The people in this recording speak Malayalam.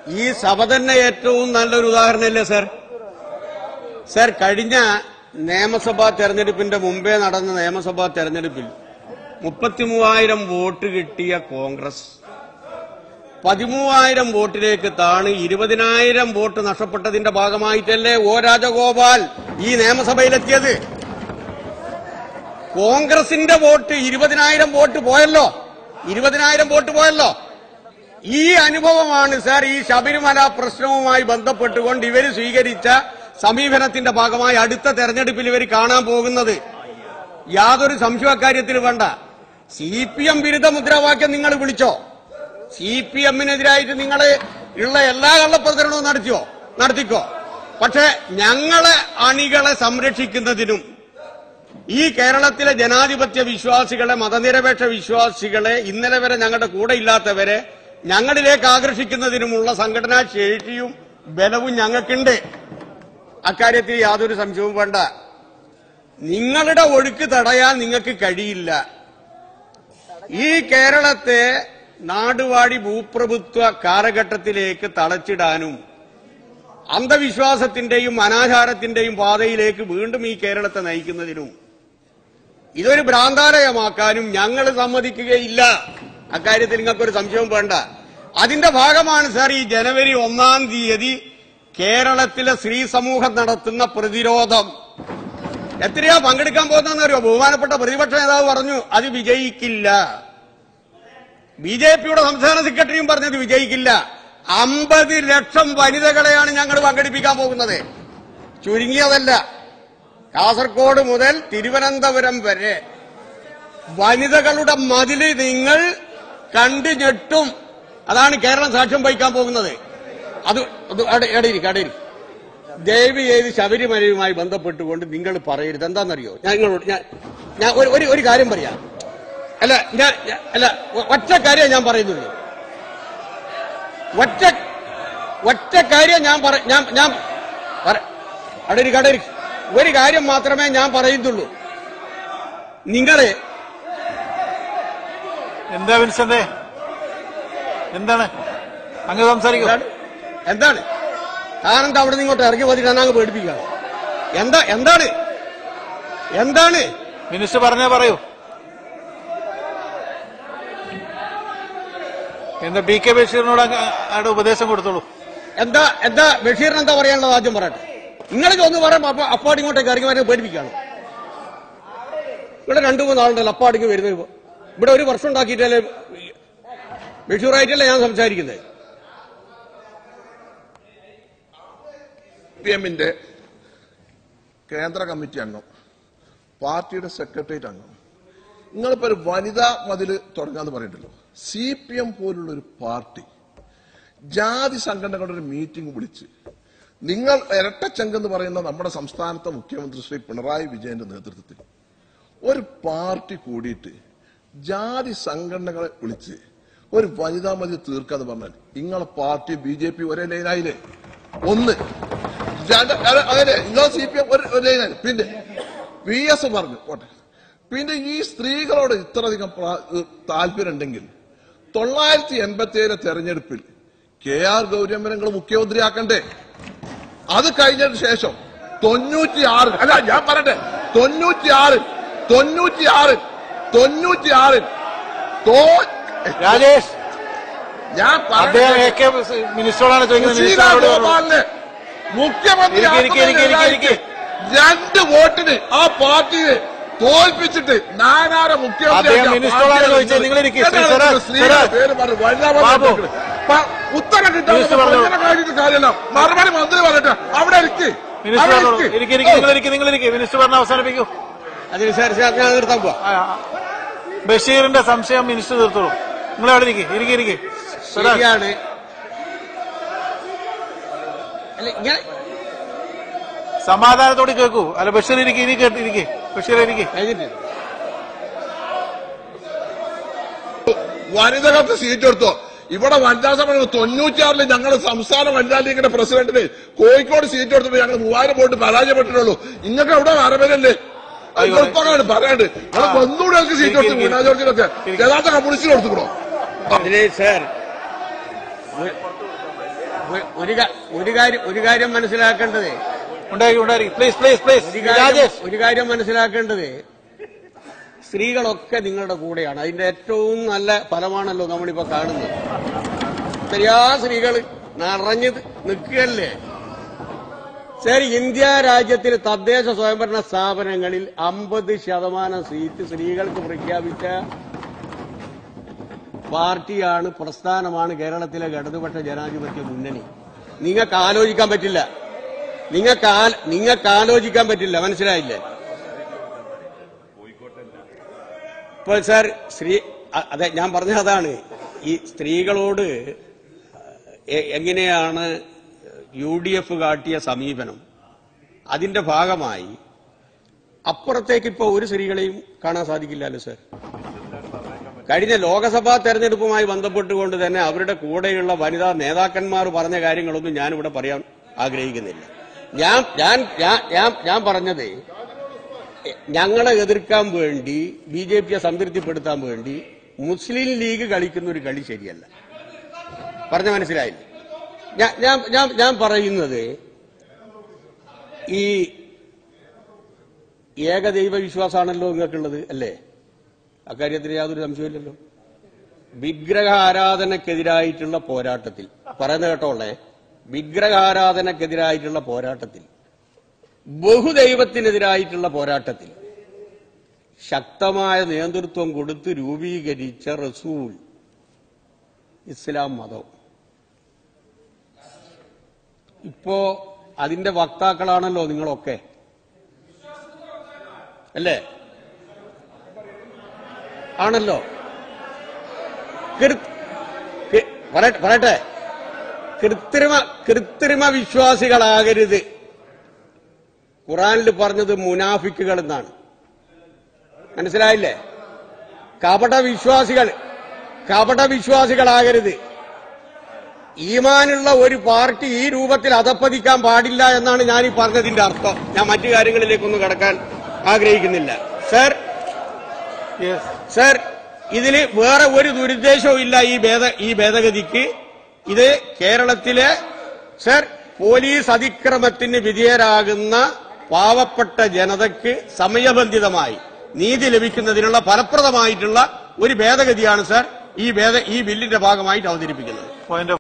ഈ സഭ തന്നെ ഏറ്റവും നല്ലൊരു ഉദാഹരണമല്ലേ സർ സർ കഴിഞ്ഞ നിയമസഭാ തെരഞ്ഞെടുപ്പിന്റെ മുമ്പേ നടന്ന നിയമസഭാ തെരഞ്ഞെടുപ്പിൽ മുപ്പത്തിമൂവായിരം വോട്ട് കിട്ടിയ കോൺഗ്രസ് പതിമൂവായിരം വോട്ടിലേക്ക് താണ് ഇരുപതിനായിരം വോട്ട് നഷ്ടപ്പെട്ടതിന്റെ ഭാഗമായിട്ടല്ലേ ഒ രാജഗോപാൽ ഈ നിയമസഭയിലെത്തിയത് കോൺഗ്രസിന്റെ വോട്ട് ഇരുപതിനായിരം വോട്ട് പോയല്ലോ ഇരുപതിനായിരം വോട്ട് പോയല്ലോ ഈ അനുഭവമാണ് സാർ ഈ ശബരിമല പ്രശ്നവുമായി ബന്ധപ്പെട്ടുകൊണ്ട് ഇവർ സ്വീകരിച്ച സമീപനത്തിന്റെ ഭാഗമായി അടുത്ത തെരഞ്ഞെടുപ്പിൽ ഇവർ കാണാൻ പോകുന്നത് യാതൊരു സംശയ കാര്യത്തിൽ വേണ്ട സി പി എം വിരുദ്ധ മുദ്രാവാക്യം നിങ്ങൾ വിളിച്ചോ സി പി എമ്മിനെതിരായിട്ട് നിങ്ങൾ ഉള്ള എല്ലാ കള്ളപ്രചരണവും നടത്തിയോ നടത്തിക്കോ പക്ഷെ ഞങ്ങളെ അണികളെ സംരക്ഷിക്കുന്നതിനും ഈ കേരളത്തിലെ ജനാധിപത്യ വിശ്വാസികളെ മതനിരപേക്ഷ വിശ്വാസികളെ ഇന്നലെ വരെ ഞങ്ങളുടെ കൂടെ ഇല്ലാത്തവരെ ഞങ്ങളിലേക്ക് ആകർഷിക്കുന്നതിനുമുള്ള സംഘടനാ ശേഷിയും ബലവും ഞങ്ങൾക്കുണ്ട് അക്കാര്യത്തിൽ യാതൊരു സംശയവും വേണ്ട നിങ്ങളുടെ ഒഴുക്ക് തടയാൻ നിങ്ങൾക്ക് കഴിയില്ല ഈ കേരളത്തെ നാടുവാടി ഭൂപ്രഭുത്വ കാലഘട്ടത്തിലേക്ക് തളച്ചിടാനും അന്ധവിശ്വാസത്തിന്റെയും അനാചാരത്തിന്റെയും പാതയിലേക്ക് വീണ്ടും ഈ കേരളത്തെ നയിക്കുന്നതിനും ഇതൊരു ഭ്രാന്താലയമാക്കാനും ഞങ്ങൾ സമ്മതിക്കുകയില്ല അക്കാര്യത്തിൽ നിങ്ങൾക്കൊരു സംശയവും വേണ്ട അതിന്റെ ഭാഗമാണ് സാർ ഈ ജനുവരി ഒന്നാം തീയതി കേരളത്തിലെ സ്ത്രീ സമൂഹം നടത്തുന്ന പ്രതിരോധം എത്രയാ പങ്കെടുക്കാൻ പോകുന്നതെന്ന് അറിയോ ബഹുമാനപ്പെട്ട പ്രതിപക്ഷ നേതാവ് പറഞ്ഞു അത് വിജയിക്കില്ല ബി ജെ പിയുടെ സംസ്ഥാന സെക്രട്ടറിയും പറഞ്ഞത് വിജയിക്കില്ല അമ്പത് ലക്ഷം വനിതകളെയാണ് ഞങ്ങൾ പങ്കെടുപ്പിക്കാൻ പോകുന്നത് ചുരുങ്ങിയതല്ല കാസർഗോഡ് മുതൽ തിരുവനന്തപുരം വരെ വനിതകളുടെ മതില് നിങ്ങൾ കണ്ടു ഞെട്ടും അതാണ് കേരളം സാക്ഷ്യം വഹിക്കാൻ പോകുന്നത് അത് അത് അവിടെ അവിടെ ഇരിക്ക്, അവിടെ ഇരിക്ക്. ദയവ് ചെയ്ത് ശബരിമലയുമായി ബന്ധപ്പെട്ടുകൊണ്ട് നിങ്ങൾ പറയരുത് എന്താണെന്നറിയോ ഞാൻ നിങ്ങളോട് ഞാൻ ഞാൻ ഒരു- ഒരു ഒരു കാര്യം പറയാം അല്ല ഞാൻ ഞാൻ- അല്ല ഒ- ഒറ്റ കാര്യം ഞാൻ പറയുന്നുള്ളൂ ഒറ്റ ഒറ്റ കാര്യം ഞാൻ പറ ഞാൻ ഞാൻ പറ- അവിടെ ഇരിക്ക്, അവിടെ ഇരിക്ക്. ഒരു കാര്യം മാത്രമേ ഞാൻ പറയുന്നുള്ളൂ നിങ്ങള് എന്താ വിൻസെന്റ് എന്താണ് അങ്ങ് സംസാരിക്കൂ എന്താണ് എന്താണ് താനെന്താ അവിടെ നിന്ന് ഇങ്ങോട്ട് ഇറങ്ങി വന്നിട്ട് അങ്ങ് പേടിപ്പിക്കുകയാണ് എന്താ എന്താണ് എന്താണ് മിനിസ്റ്റർ പറഞ്ഞേ പറയൂ എന്താ പി കെ ബഷീറിനോട് അങ്ങ് അവിടെ ഉപദേശം കൊടുത്തോളൂ എന്താ എന്താ ബഷീറിന് എന്താ പറയാനുള്ളത് ആദ്യം പറയട്ടെ നിങ്ങൾ ഒന്ന് പറയുമ്പോ അപ്പൊ അപ്പാട് ഇങ്ങോട്ടേക്ക് ഇറങ്ങി വരുന്നത് പേടിപ്പിക്കുകയാണ് ഇവിടെ രണ്ടു മൂന്ന് ആളുണ്ടല്ലോ അപ്പാടിക്ക് വരുന്നത് ഇപ്പൊ. ഇവിടെ ഒരു വർഷം ഉണ്ടാക്കിയിട്ടല്ലേ ബഷീറായിട്ടല്ലേ ഞാൻ സംസാരിക്കുന്നത് പി എമ്മിന്റെ കേന്ദ്ര കമ്മിറ്റി അംഗം പാർട്ടിയുടെ സെക്രട്ടേറിയറ്റ് അംഗം നിങ്ങളിപ്പോ ഒരു വനിതാ മതില് തുടങ്ങാന്ന് പറയണ്ടല്ലോ സി പി എം പോലുള്ള ഒരു പാർട്ടി ജാതി സംഘടനകളുടെ ഒരു മീറ്റിംഗ് വിളിച്ച് നിങ്ങൾ ഇരട്ടച്ചങ്കെന്ന് പറയുന്ന നമ്മുടെ സംസ്ഥാനത്തെ മുഖ്യമന്ത്രി ശ്രീ പിണറായി വിജയന്റെ നേതൃത്വത്തിൽ ഒരു പാർട്ടി കൂടിയിട്ട് ജാതി സംഘടനകളെ വിളിച്ച് ഒരു വനിതാ മതി തീർക്കാന്ന് പറഞ്ഞാൽ നിങ്ങളെ പാർട്ടി ബി ജെ പി ഒരേ ലൈനായില്ലേ ഒന്ന് രണ്ട് അല്ല, അങ്ങനെ നിങ്ങൾ സി പി എം ഒരു ഒരു ലൈനായി പിന്നെ പി എസ് പറഞ്ഞു പോട്ടെ പിന്നെ ഈ സ്ത്രീകളോട് ഇത്രയധികം പ്രാ- ഏഹ് താല്പര്യം ഉണ്ടെങ്കിൽ തൊള്ളായിരത്തി എൺപത്തി ഏഴ് തെരഞ്ഞെടുപ്പിൽ കെ ആർ ഗൗരിയമ്മനങ്ങൾ മുഖ്യമന്ത്രിയാക്കണ്ടേ അത് കഴിഞ്ഞതിന് ശേഷം തൊണ്ണൂറ്റി ആറ് അല്ല ഞാൻ പറയട്ടെ തൊണ്ണൂറ്റി ആറ് തൊണ്ണൂറ്റി ആറ് തൊണ്ണൂറ്റി ആറിൽ തോ രാജേഷ് ഞാൻ അദ്ദേഹം എ പറയട്ടെ കെ മിനിസ്റ്ററോടാണ് ചോദിക്കുന്നത് സുശീല മിനിസ്റ്ററോട് പറയൂ. ഗോപാലിനെ മുഖ്യമന്ത്രി ഇരിക്ക്, ഇരിക്ക്, ഇരിക്ക്, ഇരിക്ക്, ഇരിക്ക്. രണ്ട് വോട്ടിന് ആ പാർട്ടിയെ തോൽപ്പിച്ചിട്ട് നാനാര മുഖ്യമന്ത്രി അദ്ദേഹം മിനിസ്റ്ററോടാണ് ചോദിച്ചത്. നിങ്ങൾ ഇരിക്ക്. ശ്രീ സ്വരാജ്, സ്ത്രീയുടെ സ്വരാജ്. പേര് പറഞ്ഞു വനിതാ ബാബു. മന്ത്രി പ- ഉത്തരം കിട്ടാൻ മിനിസ്റ്റർ പറഞ്ഞോളൂ. കഴിഞ്ഞിട്ട് കാര്യമല്ല മറുപടി മന്ത്രി പറഞ്ഞിട്ട് അവിടെ ഇരിക്ക് മിനിസ്റ്റർ അവിടെ പറഞ്ഞോളൂ. ഇരിക്ക്. ഇരിക്ക്, ഇരിക്ക്, നിങ്ങൾ ഇരിക്ക്, നിങ്ങൾ ഇരിക്ക്. മിനിസ്റ്റർ പറഞ്ഞ് അവസാനിപ്പിക്കൂ അതിന് സാർ സാർ ഞാൻ നിർത്താൻ പോവാ ആ, ആ. ബഷീറിന്റെ സംശയം മിനിസ്റ്റർ തീർത്തോളൂ നിങ്ങൾ അവിടെ ഇരിക്കെ ഇരിക്കെ ഇരിക്കെ ശരിയാണ് അല്ല ഇങ്ങനെ സമാധാനത്തോടെ കേൾക്കൂ അല്ല ബഷീർ ഇരിക്കെ ഇനി കേട്ട് ഇരിക്കെ ബഷീർ ഇരിക്കെ കഴിഞ്ഞിട്ട് വനിതകൾക്ക് സീറ്റ് എടുത്തോ ഇവിടെ വനിതാ സമ്മേളനം തൊണ്ണൂറ്റിയാറില് ഞങ്ങൾ സംസ്ഥാന വനിതാ ലീഗിന്റെ പ്രസിഡന്റിന് കോഴിക്കോട് സീറ്റ് എടുത്തിട്ട് ഞങ്ങൾ മൂവായിരം വോട്ട് പരാജയപ്പെട്ടിട്ടുള്ളൂ നിങ്ങൾക്ക് അവിടെ വരവരല്ലേ ആയിക്കോട്ടെ. എളുപ്പമാണ് പറയാണ്ട് നിങ്ങൾ ഒന്നുകൂടെ ഞങ്ങൾക്ക് സീറ്റ് കൊടുത്തു ഇരിക്ക്, വീണാ ജോർജിനൊക്കെ ഇരിക്ക്. യഥാർത്ഥ കമ്മ്യൂണിസ്റ്റിന് കൊടുത്തുക്കണോ അതിന് സാർ ഒ- ഒരു കാ- ഒരു കാര്യം ഒരു കാര്യം മനസ്സിലാക്കേണ്ടത് ഉണ്ടായിരിക്കും ഉണ്ടായിരിക്കും പ്ലീസ് പ്ലീസ് പ്ലീസ് ഒരു കാര്യം രാജേഷ് ഒരു കാര്യം മനസ്സിലാക്കേണ്ടത് സ്ത്രീകളൊക്കെ നിങ്ങളുടെ കൂടെയാണ് അതിന്റെ ഏറ്റവും നല്ല ഫലമാണല്ലോ നമ്മളിപ്പോ കാണുന്നത് ശരിയാ സ്ത്രീകൾ നിറഞ്ഞ് നിൽക്കുകയല്ലേ ശരി ഇന്ത്യ രാജ്യത്തിൽ തദ്ദേശ സ്വയംഭരണ സ്ഥാപനങ്ങളിൽ അമ്പത് ശതമാനം സീറ്റ് സ്ത്രീകൾക്ക് പ്രഖ്യാപിച്ച പാർട്ടിയാണ് പ്രസ്ഥാനമാണ് കേരളത്തിലെ ഇടതുപക്ഷ ജനാധിപത്യ മുന്നണി നിങ്ങൾക്ക് ആലോചിക്കാൻ പറ്റില്ല നിങ്ങൾക്ക് ആ- നിങ്ങൾക്ക് ആലോചിക്കാൻ പറ്റില്ല മനസ്സിലായില്ലേ ഇപ്പോൾ സാർ സ്ത്രീ അ- അതെ ഞാൻ പറഞ്ഞ അതാണ് ഈ സ്ത്രീകളോട് എ- എങ്ങനെയാണ് യു ഡി എഫ് കാട്ടിയ സമീപനം അതിന്റെ ഭാഗമായി അപ്പുറത്തേക്ക് ഇപ്പോൾ ഒരു സ്ത്രീകളെയും കാണാൻ സാധിക്കില്ലല്ലോ സാർ കഴിഞ്ഞ ലോക്സഭാ തെരഞ്ഞെടുപ്പുമായി ബന്ധപ്പെട്ടുകൊണ്ട് തന്നെ അവരുടെ കൂടെയുള്ള വനിതാ നേതാക്കന്മാർ പറഞ്ഞ കാര്യങ്ങളൊന്നും ഞാനിവിടെ പറയാൻ ആഗ്രഹിക്കുന്നില്ല ഞാൻ ഞാൻ ഞാൻ ഞാൻ ഞാൻ പറഞ്ഞത് ഞങ്ങളെ എതിർക്കാൻ വേണ്ടി ബി ജെ പിയെ സംതൃപ്തിപ്പെടുത്താൻ വേണ്ടി മുസ്ലിം ലീഗ് കളിക്കുന്ന ഒരു കളി ശരിയല്ല പറഞ്ഞ മനസ്സിലായില്ല ഞാൻ ഞാൻ ഞാൻ ഞാൻ പറയുന്നത് ഈ ഏകദൈവ വിശ്വാസമാണല്ലോ നിങ്ങൾക്കുള്ളത് അല്ലേ അക്കാര്യത്തിൽ യാതൊരു സംശയമില്ലല്ലോ വിഗ്രഹ ആരാധനക്കെതിരായിട്ടുള്ള പോരാട്ടത്തിൽ പറയുന്ന കേട്ടോളെ വിഗ്രഹ ആരാധനക്കെതിരായിട്ടുള്ള പോരാട്ടത്തിൽ ബഹുദൈവത്തിനെതിരായിട്ടുള്ള പോരാട്ടത്തിൽ ശക്തമായ നേതൃത്വം കൊടുത്ത് രൂപീകരിച്ച റസൂൽ ഇസ്ലാം മതം ഇപ്പോ അതിന്റെ വക്താക്കളാണല്ലോ നിങ്ങളൊക്കെ അല്ലേ ആണല്ലോ കൃ- കൃ- പറയട്ടെ പറയട്ടെ കൃത്രിമ കൃത്രിമ വിശ്വാസികളാകരുത് ഖുറാനിൽ പറഞ്ഞത് മുനാഫിക്കുകൾ എന്നാണ് മനസ്സിലായില്ലേ കപട വിശ്വാസികൾ കപട വിശ്വാസികളാകരുത് ഈമാനുള്ള ഒരു പാർട്ടി ഈ രൂപത്തിൽ അധപ്പതിക്കാൻ പാടില്ല എന്നാണ് ഞാൻ ഈ പറഞ്ഞതിന്റെ അർത്ഥം ഞാൻ മറ്റു കാര്യങ്ങളിലേക്കൊന്നും കടക്കാൻ ആഗ്രഹിക്കുന്നില്ല സർ യെസ് സർ ഇതിൽ വേറെ ഒരു ദുരുദ്ദേശവും ഇല്ല ഈ ഭേദ ഈ ഭേദഗതിക്ക് ഇത് കേരളത്തിലെ സർ പോലീസ് അതിക്രമത്തിന് വിധേയരാകുന്ന പാവപ്പെട്ട ജനതയ്ക്ക് സമയബന്ധിതമായി നീതി ലഭിക്കുന്നതിനുള്ള ഫലപ്രദമായിട്ടുള്ള ഒരു ഭേദഗതിയാണ് സർ ഈ ഭേദ ഈ ബില്ലിന്റെ ഭാഗമായിട്ട് അവതരിപ്പിക്കുന്നത് പോയിന്റ്